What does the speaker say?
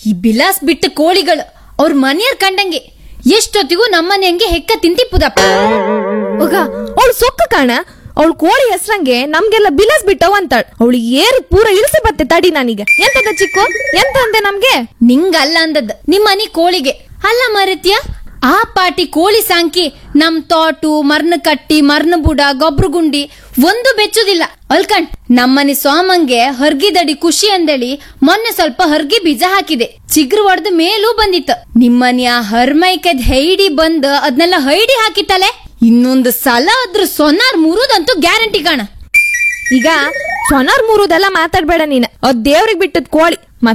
ಈ ಬಿಲಾಸ್ ಬಿಟ್ಟ ಕೋಳಿಗಳು ಅವ್ರ ಮನೆಯರ್ ಕಂಡಂಗೆ ಎಷ್ಟೊತ್ತಿಗೂ ನಮ್ಮನೆ ಹಂಗೆ ಹೆಕ್ಕ ತಿಂತಿಪ್ಪುದಪ್ಪ ಒಗ ಅವಳು ಸೊಕ್ಕ ಕಾಣ ಅವಳು ಕೋಳಿ ಹೆಸ್ರಂಗೆ ನಮ್ಗೆಲ್ಲ ಬಿಲಸ್ ಬಿಟ್ಟವ್ ಅಂತಾಳ್ ಅವಳು ಏರು ಪೂರ ಇಳಿಸಿ ಬತ್ತೆ ತಡಿ ನಾನೀಗ ಎಂತದ ಚಿಕ್ಕು ಎಂತ ಅಂದೆ ನಮ್ಗೆ ನಿಂಗಲ್ಲ ಅಂದದ್ ನಿಮ್ಮನೆ ಕೋಳಿಗೆ ಅಲ್ಲ ಮರತ್ಯ ಆ ಪಾಟಿ ಕೋಳಿ ಸಾಂಕಿ ನಮ್ ತೋಟು ಮರ್ನ ಕಟ್ಟಿ ಮರ್ನ ಬುಡ ಗೊಬ್ರ ಗುಂಡಿ ಒಂದು ಬೆಚ್ಚುದಿಲ್ಲ ಅಲ್ಕಂಡ್ ನಮ್ಮನೆ ಸೋಮಂಗೆ ಹರ್ಗಿದಡಿ ಖುಷಿ ಅಂದೇಳಿ ಮೊನ್ನೆ ಸ್ವಲ್ಪ ಹರ್ಗಿ ಬೀಜ ಹಾಕಿದೆ ಚಿಗ್ರು ಒಡ್ದ ಮೇಲೂ ಬಂದಿತ್ತು ನಿಮ್ಮನೆ ಆ ಹರ್ಮೈಕದ್ ಹೈಡಿ ಬಂದ್ ಅದ್ನೆಲ್ಲ ಹೈಡಿ ಹಾಕಿತ್ತಲೆ ಇನ್ನೊಂದು ಸಲ ಅದ್ರ ಸೊನಾರ್ ಮುರುದಂತೂ ಗ್ಯಾರಂಟಿ ಕಾಣ ಈಗ ಸೊನಾರ್ ಮೂರುದೆಲ್ಲ ಮಾತಾಡ್ಬೇಡ ನೀನ್ ಅದ್ ದೇವ್ರಿಗೆ ಬಿಟ್ಟದ್ ಕೋಳಿ